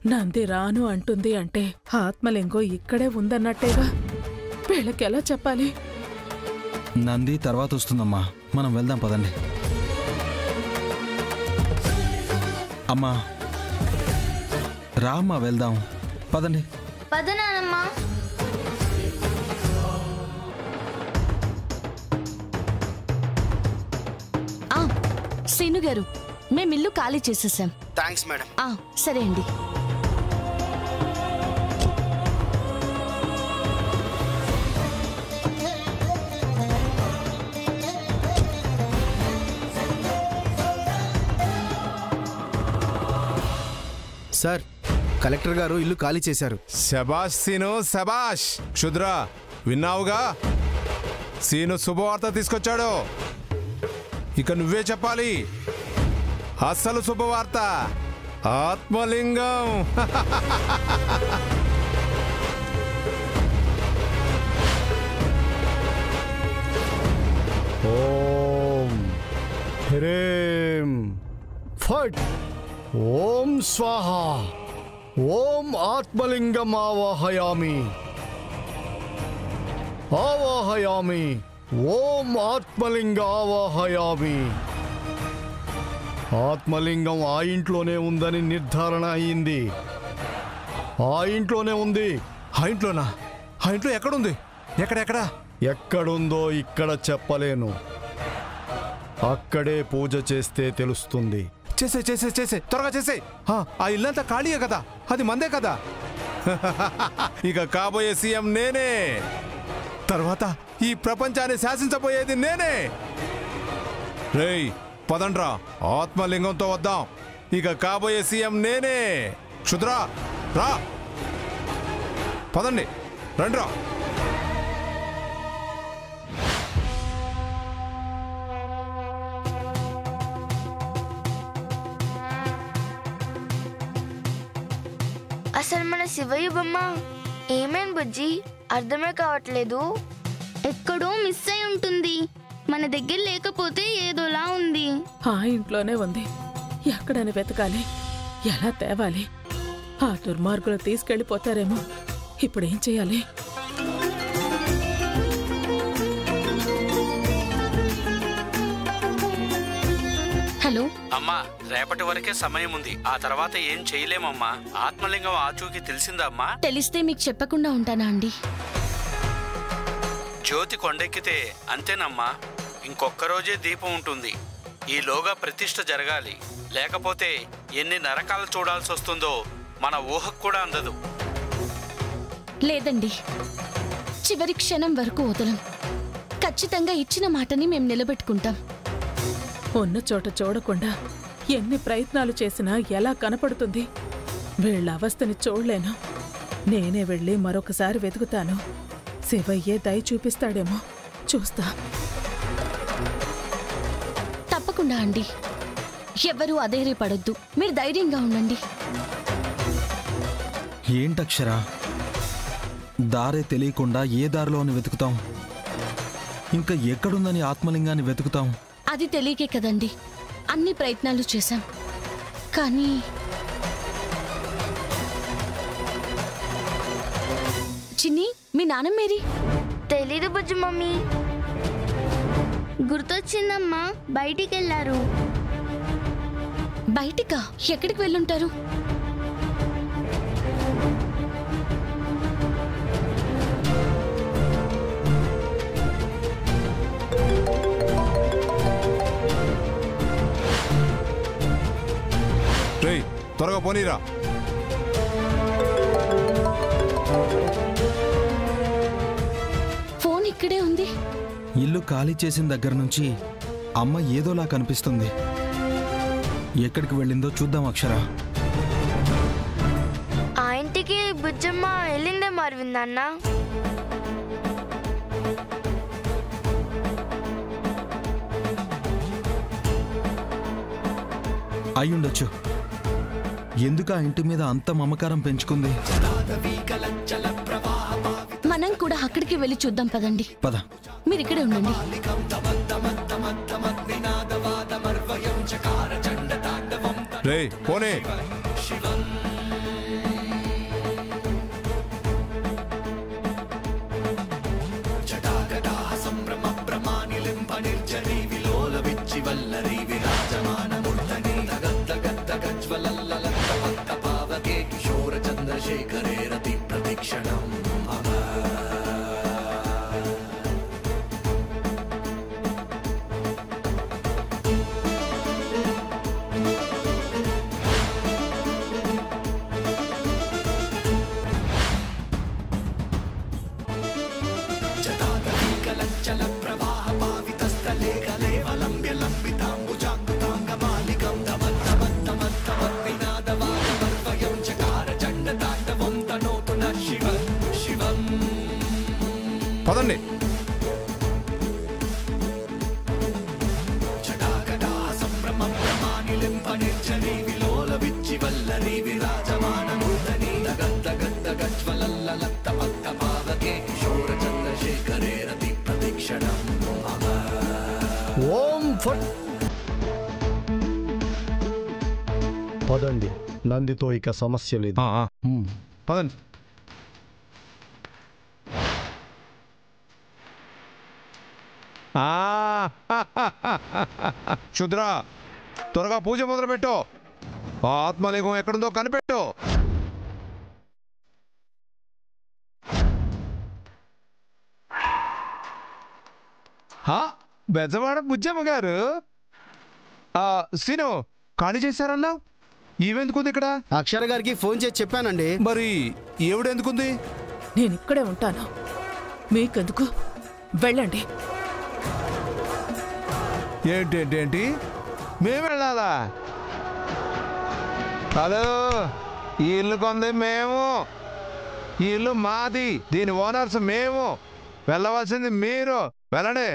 నంది రాను అంటుంది అంటే ఆత్మలింగం ఇక్కడే ఉందన్నట్టేగా వీళ్ళకెలా చెప్పాలి నంది తర్వాత వస్తుందమ్మా మనం వెళ్దాం పదండి అమ్మా రామ్మా వెళ్దాం పదండి పద నానమ్మా ఆ, సీను గారు మేము ఇల్లు ఖాళీ చేసేసాం థ్యాంక్స్ మేడం ఆ, సరే అండి సార్ కలెక్టర్ గారు ఇల్లు ఖాళీ చేశారు శబాష్ సీను శబాష్ క్షుద్ర విన్నావుగా సీను శుభవార్త తీసుకొచ్చాడు ఇక నువ్వే చెప్పాలి అస్సలు శుభవార్త ఆత్మలింగం ఓం హ్రీం ఫట్ ఓం స్వాహ ఓం ఆత్మలింగం ఆవాహయామి ఆవాహయామి ఓం ఆత్మలింగ ఆవాహయామి ఆత్మలింగం ఆ ఇంట్లోనే ఉందని నిర్ధారణ అయింది ఆ ఇంట్లోనే ఉంది ఆ ఇంట్లోనా ఆ ఇంట్లో ఎక్కడుంది ఎక్కడెక్కడ ఎక్కడుందో ఇక్కడ చెప్పలేను అక్కడే పూజ చేస్తే తెలుస్తుంది చేసే చేసే చేసే త్వరగా చేసే ఆ, ఆ ఇల్లంతా ఖాళీయే కదా అది మందే కదా ఇక కాబోయే సీఎం నేనే తర్వాత ఈ ప్రపంచాన్ని శాసించబోయేది నేనే రేయ్ పదండ్రా ఆత్మలింగంతో వద్దాం ఇక కాబోయే సీఎం నేనే క్షుద్రా రా పదండి రండ్రా అసలు మన శివయ్య బొమ్మ ఏమేం బుజ్జి అర్థమే కావట్లేదు ఎక్కడో మిస్ అయి ఉంటుంది మన దగ్గర లేకపోతే ఏదోలా ఉంది ఆ ఇంట్లోనే ఉంది ఎక్కడని వెతకాలి ఎలా తేవాలి ఆ దుర్మార్గులు తీసుకెళ్ళిపోతారేమో ఇప్పుడేం చేయాలి హలో అమ్మా రేపటి వరకే సమయం ఉంది ఆ తర్వాత ఏం చేయలేమమ్మా ఆత్మలింగం ఆచూకీ తెలిసిందా అమ్మా తెలిస్తే మీకు చెప్పకుండా ఉంటానా అండి జ్యోతి కొండెక్కితే అంతేనమ్మా ఇంకొక్క రోజే దీపం ఉంటుంది ఈలోగా ప్రతిష్ఠ జరగాలి లేకపోతే ఎన్ని నరకాలు చూడాల్సి వస్తుందో మన ఊహకు కూడా అందదు లేదండి చివరి క్షణం వరకు వదలం ఖచ్చితంగా ఇచ్చిన మాటని మేము నిలబెట్టుకుంటాం ఉన్న చోట చూడకుండా ఎన్ని ప్రయత్నాలు చేసినా ఎలా కనపడుతుంది వీళ్ళ అవస్థని చూడలేను నేనే వెళ్ళి మరొకసారి వెతుకుతాను శివయ్యే దయ చూపిస్తాడేమో చూస్తా తప్పకుండా అండి ఎవ్వరూ అధైర్యపడొద్దు మీరు ధైర్యంగా ఉండండి ఏంటక్షరా దారే తెలియకుండా ఏ దారిలోని వెతుకుతాం ఇంకా ఎక్కడుందని ఆత్మలింగాన్ని వెతుకుతాం అది తెలియకే కదండి అన్ని ప్రయత్నాలు చేశాం కానీ చిన్ని మీ నాన్నమ్మేరి తెలీదు బుజ్జి మమ్మీ గుర్తొచ్చిందమ్మా బయటికి వెళ్ళారు బయటికా ఎక్కడికి వెళ్ళుంటారు రేయ్ త్వరగా పోనీరా ఫోన్ ఇక్కడే ఉంది ఇల్లు ఖాళీ చేసిన దగ్గర నుంచి అమ్మ ఏదోలా కనిపిస్తుంది ఎక్కడికి వెళ్ళిందో చూద్దాం అక్షరా ఆ ఇంటికి బుజ్జమ్మ వెళ్ళిందే మరివిందన్న అయ్యుండొచ్చు ఎందుకు ఆ ఇంటి మీద అంత మమకారం పెంచుకుంది మనం కూడా అక్కడికి వెళ్ళి చూద్దాం పదండి పద మీరు ఇక్కడే ఉండండి రేయ్ పోనీ పదండి ఓం ఫట్ పదండి నందితో ఇక సమస్య లేదు ఆ, ఆ, హ్మ్. పదండి ఆ, క్షుద్ర త్వరగా పూజ మొదలుపెట్టు ఆ ఆత్మలింగం ఎక్కడుందో కనిపెట్టు హా, బెజవాడ బుజ్జమ్మ గారు ఆ, సీను ఖాళీ చేశారన్నావు ఈవెందుకుంది ఇక్కడ అక్షర గారికి ఫోన్ చేసి చెప్పానండి మరి ఏవిడెందుకుంది నేను ఇక్కడే ఉంటాను మీకెందుకు వెళ్ళండి ఏంటేంటేంటి మేము వెళ్ళాలా హలో ఈ ఇల్లు కొంది మేము ఈ ఇల్లు మాది దీని ఓనర్స్ మేము వెళ్ళవలసింది మీరు వెళ్ళండి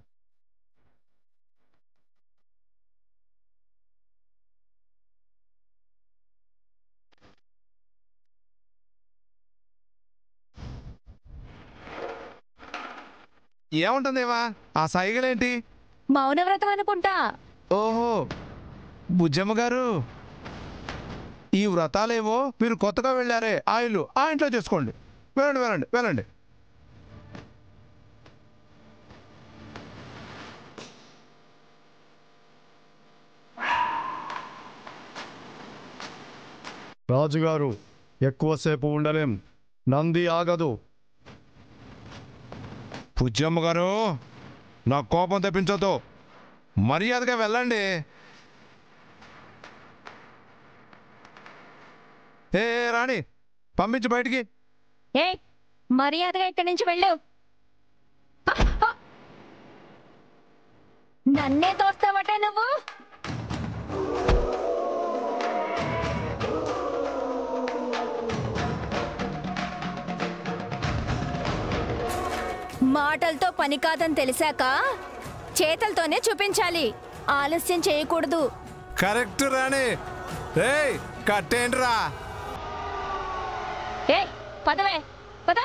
ఏముంటుందేమా ఆ సైగలేంటి మౌనవ్రతం అనుకుంటా ఓహో బుజ్జమ్మ గారు ఈ వ్రతాలేవో మీరు కొత్తగా వెళ్ళారే ఆ ఇల్లు ఆ ఇంట్లో చేసుకోండి వెళ్ళండి వెళ్ళండి వెళ్ళండి రాజుగారు ఎక్కువసేపు ఉండలేం నంది ఆగదు బుజ్జమ్మ గారు నా కోపం తెప్పించొద్దు మర్యాదగా వెళ్ళండి ఏ ఏ, రాణి పంపించు బయటికి ఏ మర్యాదగా ఇక్కడి నుంచి వెళ్ళు నన్నే తోస్తావటే నువ్వు మాటలతో పని కాదని తెలిసాక చేతలతోనే చూపించాలి ఆలస్యం చేయకూడదు కరెక్ట్ రాణి ఏయ్ కట్టేంట్రా ఏ పదవే పద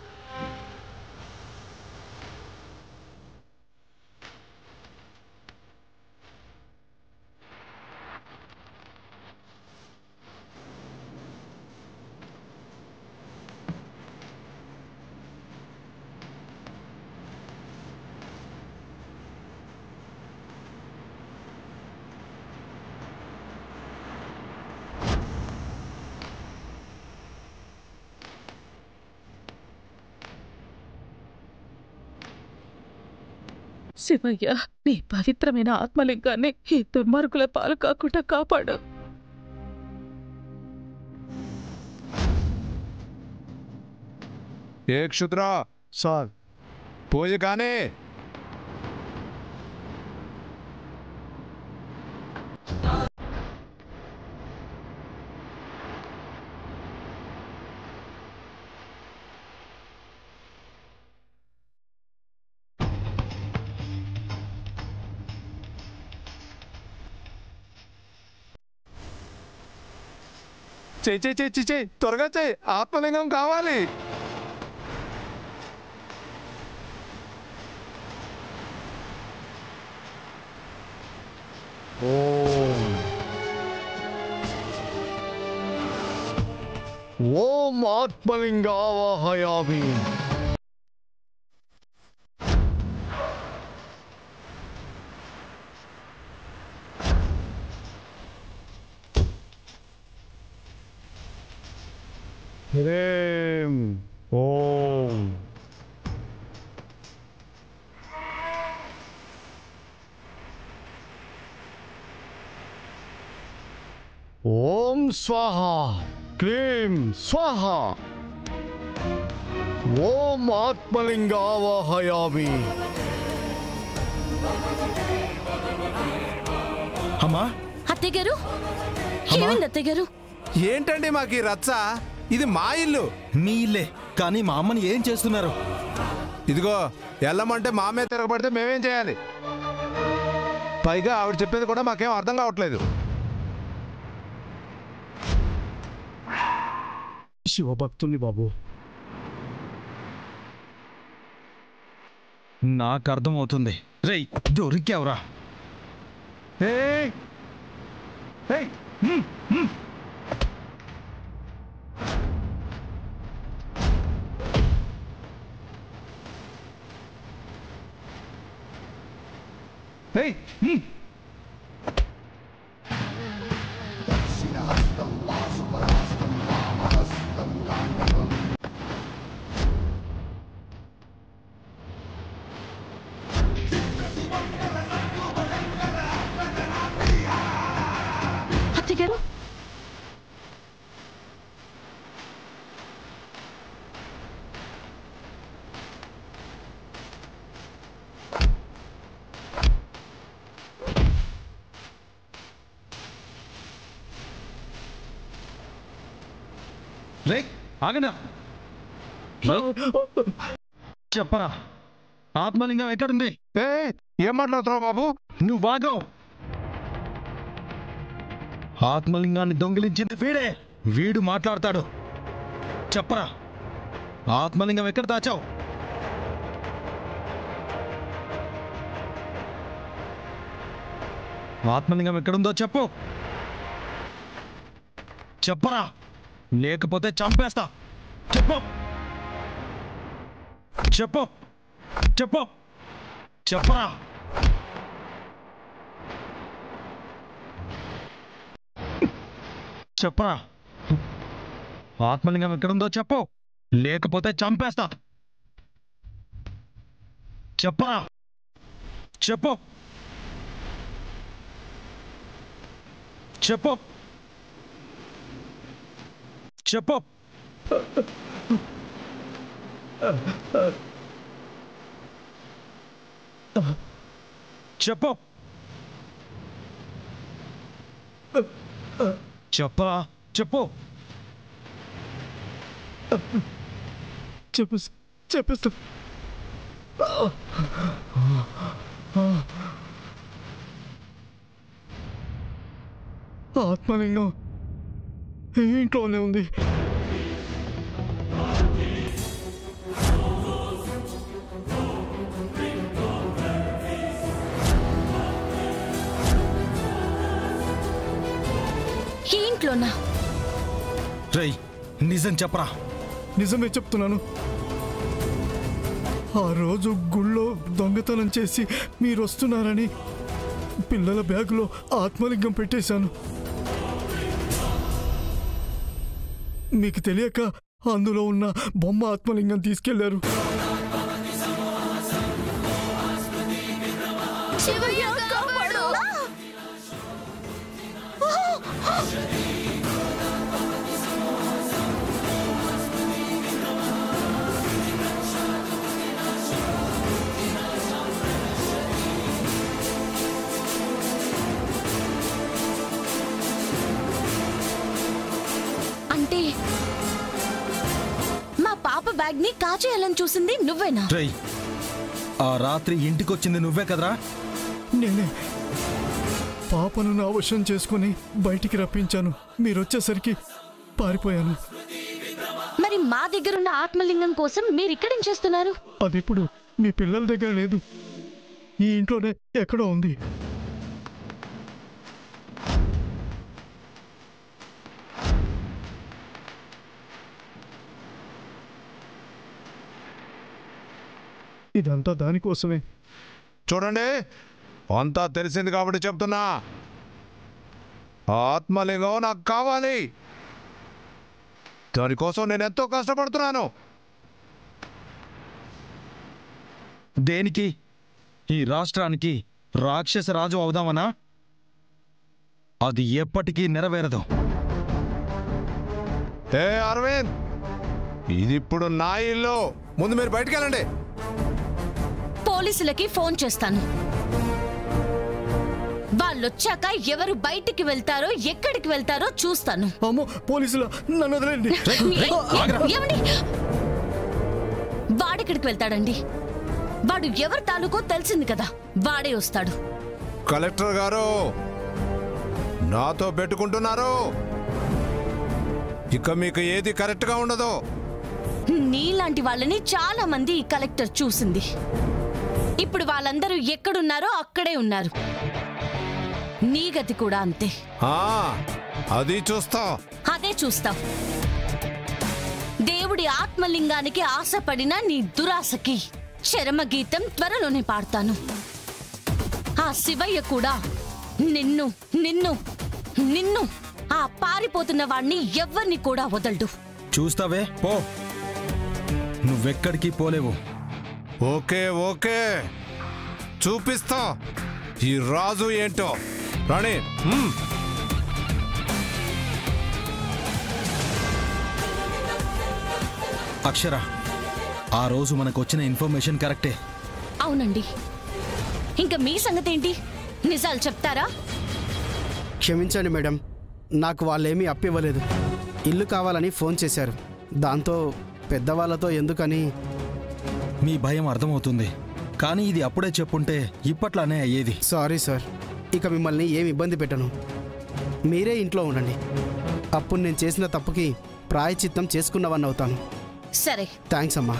శివయ్య నీ పవిత్రమైన ఆత్మలింగాన్ని ఈ దుర్మార్గుల పాలు కాకుండా కాపాడు ఏ క్షుద్ర సార్ పూజ కానీ చెయ్యి చెయ్యి చెయ్యి చెయ్యి త్వరగా చెయ్యి ఆత్మలింగం కావాలి ఓం ఓం ఆత్మలింగావాహయామి హ్రీం ఓం ఓం స్వాహ క్లీం స్వాహ ఓం ఆత్మలింగావాహయామి అమ్మా అత్తయ్య గారు ఏమైంది అత్తయ్య గారు ఏంటండి మాకు ఈ రచ్చ ఇది మా ఇల్లు మీ ఇల్లే కానీ మా అమ్మని ఏం చేస్తున్నారు ఇదిగో వెళ్ళమంటే మామే తిరగబడితే మేమేం చేయాలి పైగా ఆవిడ చెప్పేది కూడా మాకేం అర్థం కావట్లేదు శివభక్తుని బాబు నాకు అర్థమవుతుంది రేయ్ దొరికావురా ఏయ్! ఏయ్! హ్మ్! హ్మ్! ఏయ్! హ్మ్! అత్తయ్య గారు రే ఆగనా చెప్పరా ఆత్మలింగం ఎక్కడుంది ఏయ్! ఏం మాట్లాడుతున్నావు బాబు నువ్వు బాగో ఆత్మలింగాన్ని దొంగిలించింది వీడే వీడు మాట్లాడతాడు చెప్పరా ఆత్మలింగం ఎక్కడ దాచావు ఆత్మలింగం ఎక్కడుందో చెప్పు చెప్పరా లేకపోతే చంపేస్తా చెప్పు చెప్పు చెప్పు చెప్పరా చెప్పరా ఆత్మలింగం ఎక్కడుందో చెప్పు లేకపోతే చంపేస్తా చెప్పరా చెప్పు చెప్పు చెప్పు చెప్పు చెప్పరా చెప్పు చెప్పు చెప్పేస్తా ఆత్మలింగం ఈ ఇంట్లోనే ఉంది ఈ ఇంట్లోనా రేయ్ నిజం చెప్పరా నిజమే చెప్తున్నాను ఆ రోజు గుళ్ళో దొంగతనం చేసి మీరు వస్తున్నారని పిల్లల బ్యాగులో ఆత్మలింగం పెట్టేశాను మీకు తెలియక అందులో ఉన్న బొమ్మ ఆత్మలింగం తీసుకెళ్లారు శివయ్య కాపాడు అంటే మా పాప బ్యాగ్ ని కాచేయాలని చూసింది నువ్వేనా రేయ్ ఆ రాత్రి ఇంటికొచ్చింది నువ్వే కదరా నేనే పాపను నా వశం చేసుకుని బయటికి రప్పించాను మీరు వచ్చేసరికి పారిపోయాను మరి మా దగ్గరున్న ఆత్మలింగం కోసం మీరు ఇక్కడేం చేస్తున్నారు అది ఇప్పుడు మీ పిల్లల దగ్గర లేదు ఈ ఇంట్లోనే ఎక్కడో ఉంది ఇదంతా దానికోసమే చూడండి అంతా తెలిసింది కాబట్టి చెప్తున్నా ఆత్మలింగం నాకు కావాలి దానికోసం నేను ఎంతో కష్టపడుతున్నాను దేనికి ఈ రాష్ట్రానికి రాక్షస రాజు అవుదామనా అది ఎప్పటికీ నెరవేరదు ఏ అరవింద్ ఇది ఇప్పుడు నా ఇల్లు ముందు మీరు బయటికి వెళ్ళండి పోలీసులకి ఫోన్ చేస్తాను వాళ్ళొచ్చాక ఎవరు బయటికి వెళ్తారో ఎక్కడికి వెళ్తారో చూస్తాను అమ్మో పోలీసులు నన్ను వదిలేండి ఏమండి వాడి వాడెక్కడికి వెళ్తాడండి వాడు ఎవరి తాలూకో తెలిసింది కదా వాడే వస్తాడు కలెక్టర్ గారు నాతో పెట్టుకుంటున్నారు ఇక మీకు ఏది కరెక్ట్గా ఉండదు నీలాంటి వాళ్ళని చాలా మంది ఈ కలెక్టర్ చూసింది ఇప్పుడు వాళ్ళందరూ ఎక్కడున్నారో అక్కడే ఉన్నారు నీ గతి కూడా అంతే ఆ, అది చూస్తా అదే చూస్తాం దేవుడి ఆత్మలింగానికి ఆశపడిన నీ దురాశకి చరమగీతం త్వరలోనే పాడతాను ఆ శివయ్య కూడా నిన్ను నిన్ను నిన్ను ఆ పారిపోతున్న వాణ్ణి ఎవ్వరిని కూడా వదలడు చూస్తావే పో నువ్వెక్కడికి పోలేవు ఓకే ఓకే చూపిస్తా ఈ రాజు ఏంటో రాణి మ్మ్. అక్షర ఆ రోజు మనకు వచ్చిన ఇన్ఫర్మేషన్ కరెక్టే అవునండి ఇంకా మీ సంగతి ఏంటి నిజాలు చెప్తారా క్షమించండి మేడం నాకు వాళ్ళేమీ అప్పివ్వలేదు ఇల్లు కావాలని ఫోన్ చేశారు దాంతో పెద్దవాళ్ళతో ఎందుకని మీ భయం అర్థమవుతుంది కానీ ఇది అప్పుడే చెప్పుంటే ఇప్పట్లానే అయ్యేది సారీ సార్ ఇక మిమ్మల్ని ఏమి ఇబ్బంది పెట్టను మీరే ఇంట్లో ఉండండి అప్పుడు నేను చేసిన తప్పుకి ప్రాయచిత్తం చేసుకున్నవన్నీ అవుతాను సరే థ్యాంక్స్ అమ్మా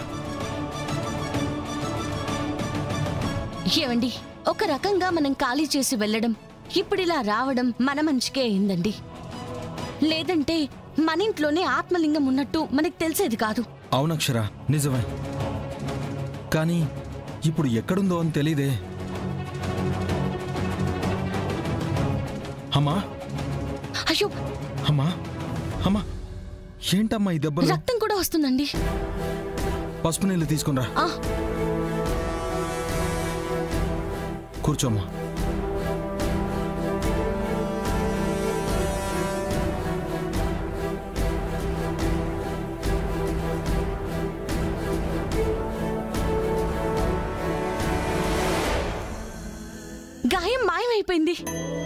ఏవండి ఒక రకంగా మనం ఖాళీ చేసి వెళ్ళడం ఇప్పుడిలా రావడం మన మంచికే అయిందండి లేదంటే మన ఇంట్లోనే ఆత్మలింగం ఉన్నట్టు మనకు తెలిసేది కాదు అవునక్షర నిజమే కానీ ఇప్పుడు ఎక్కడుందో అని తెలీదే అమ్మా అయ్యో అమ్మా అమ్మా ఏంటమ్మా ఈ దెబ్బలు రక్తం కూడా వస్తుందండి పసుపు నీళ్ళు తీసుకునిరా ఆ కూర్చోమ్మా గాయం మాయమైపోయింది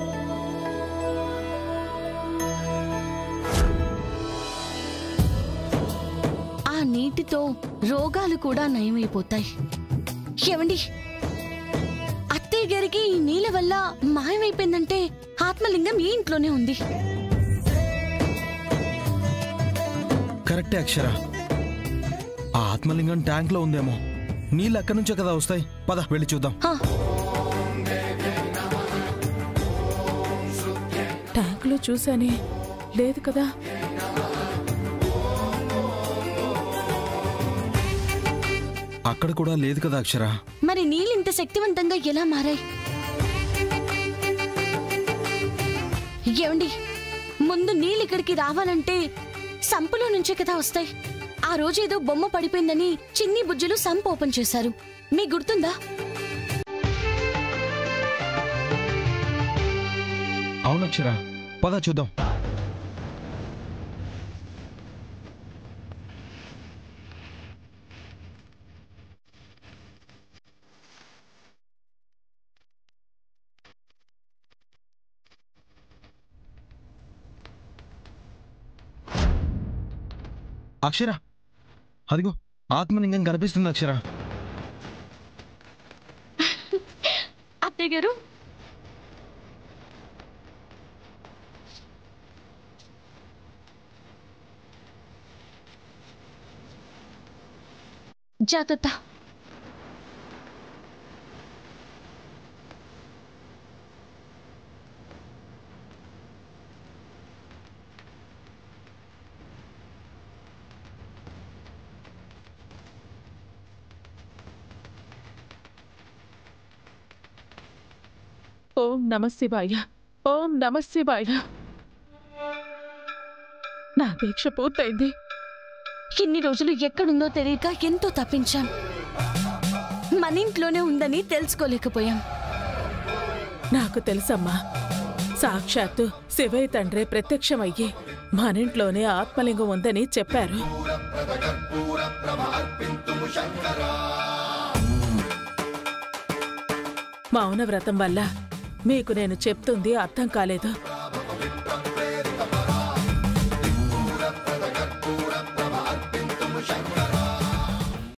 ఆ నీటితో రోగాలు కూడా నయమైపోతాయి ఏమండి అత్తయ్య గారికి ఈ నీళ్ళ వల్ల మాయమైపోయిందంటే ఆత్మలింగం ఈ ఇంట్లోనే ఉంది కరెక్టే అక్షర ఆ ఆత్మలింగం ట్యాంక్ లో ఉందేమో నీళ్ళు అక్కడి నుంచే కదా వస్తాయి పద వెళ్ళి చూద్దాం హా, ట్యాంకులో చూశానే లేదు కదా అక్కడ కూడా లేదు కదా అక్షర మరి నీళ్ళు ఇంత శక్తివంతంగా ఎలా మారాయి ఏమండి ముందు నీళ్ళు ఇక్కడికి రావాలంటే సంపులో నుంచే కదా వస్తాయి ఆ రోజు ఏదో బొమ్మ పడిపోయిందని చిన్ని బుజ్జులు సంప్ ఓపెన్ చేశారు మీకు గుర్తుందా అవును అక్షర పద చూద్దాం అక్షర అదిగో ఆత్మలింగం కనిపిస్తుంది అక్షర అత్తయ్య గారు జాగ్రత్త ఓం నమ శివాయ ఓం నమ శివాయ నా దీక్ష పూర్తయింది ఇన్ని రోజులు ఎక్కడుందో తెలియక ఎంతో తప్పించాం మన ఇంట్లోనే ఉందని తెలుసుకోలేకపోయాం నాకు తెలుసమ్మా సాక్షాత్తు శివయ్య తండ్రే ప్రత్యక్షమయ్యి మనింట్లోనే ఆత్మలింగం ఉందని చెప్పారు మౌన వ్రతం వల్ల మీకు నేను చెప్తుంది అర్థం కాలేదు